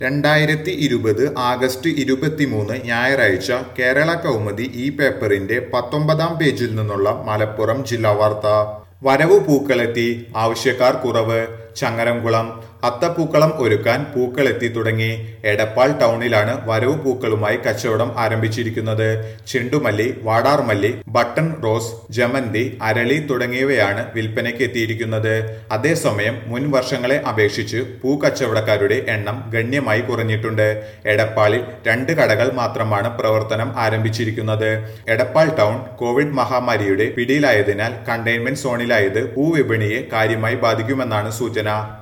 രണ്ടായിരത്തി ഇരുപത് ആഗസ്റ്റ് ഇരുപത്തിമൂന്ന് ഞായറാഴ്ച കേരള കൗമുദി ഈ പേപ്പറിന്റെ പത്തൊമ്പതാം പേജിൽ നിന്നുള്ള മലപ്പുറം ജില്ലാ വാർത്ത വരവ് പൂക്കളെത്തി ആവശ്യക്കാർ കുറവ് ചങ്ങരംകുളം അത്തപ്പൂക്കളം ഒരുക്കാൻ പൂക്കളെത്തി തുടങ്ങി എടപ്പാൾ ടൗണിലാണ് വരവ് പൂക്കളുമായി കച്ചവടം ആരംഭിച്ചിരിക്കുന്നത് ചെണ്ടുമല്ലി വാടാർമല്ലി ബട്ടൺ റോസ് ജമന്തി അരളി തുടങ്ങിയവയാണ് വിൽപ്പനയ്ക്ക് എത്തിയിരിക്കുന്നത് അതേസമയം മുൻ വർഷങ്ങളെ അപേക്ഷിച്ച് പൂ കച്ചവടക്കാരുടെ എണ്ണം ഗണ്യമായി കുറഞ്ഞിട്ടുണ്ട് എടപ്പാളിൽ രണ്ട് കടകൾ മാത്രമാണ് പ്രവർത്തനം ആരംഭിച്ചിരിക്കുന്നത് എടപ്പാൾ ടൗൺ കോവിഡ് മഹാമാരിയുടെ പിടിയിലായതിനാൽ കണ്ടെയ്ൻമെന്റ് സോണിലായത് പൂവിപണിയെ കാര്യമായി ബാധിക്കുമെന്നാണ് സൂചന